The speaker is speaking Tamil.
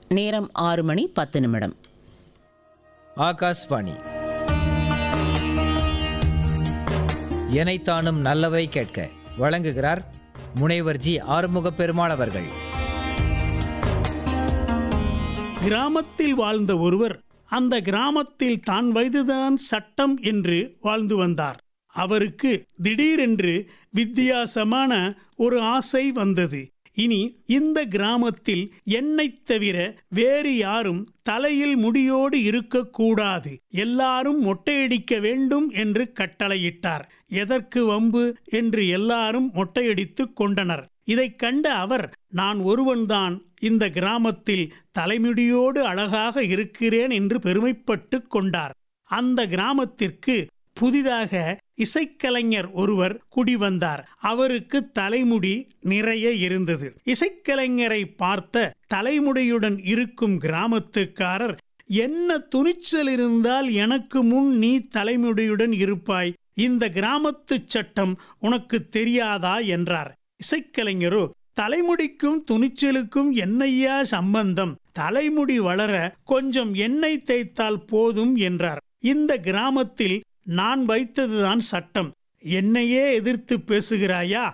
நேரம் ஆறு மணி பத்து நிமிடம் ஆகாஷ்வாணி எனைத்தானும் நல்லவை கேட்க வழங்குகிறார் முனைவர் ஜி ஆறுமுக பெருமாள் அவர்கள் கிராமத்தில் வாழ்ந்த ஒருவர் அந்த கிராமத்தில் தான் வயதுதான் சட்டம் என்று வாழ்ந்து வந்தார் அவருக்கு திடீரென்று வித்தியாசமான ஒரு ஆசை வந்தது இனி இந்த கிராமத்தில் என்னைத் தவிர வேறு யாரும் தலையில் முடியோடு இருக்கக்கூடாது எல்லாரும் மொட்டையடிக்க வேண்டும் என்று கட்டளையிட்டார் எதற்கு வம்பு என்று எல்லாரும் மொட்டையடித்துக் கொண்டனர் இதைக் கண்ட அவர் நான் ஒருவன்தான் இந்த கிராமத்தில் தலைமுடியோடு அழகாக இருக்கிறேன் என்று பெருமைப்பட்டுக் கொண்டார் அந்த கிராமத்திற்கு புதிதாக இசைக்கலைஞர் ஒருவர் குடிவந்தார் அவருக்கு தலைமுடி நிறைய இருந்தது இசைக்கலைஞரை பார்த்த தலைமுடியுடன் இருக்கும் கிராமத்துக்காரர் என்ன துணிச்சல் இருந்தால் எனக்கு முன் நீ தலைமுடியுடன் இருப்பாய் இந்த கிராமத்துச் சட்டம் உனக்கு தெரியாதா என்றார் இசைக்கலைஞரோ தலைமுடிக்கும் துணிச்சலுக்கும் என்னையா சம்பந்தம் தலைமுடி வளர கொஞ்சம் எண்ணெய் தேய்த்தால் போதும் என்றார் இந்த கிராமத்தில் நான் வைத்ததுதான் சட்டம் என்னையே எதிர்த்து பேசுகிறாயா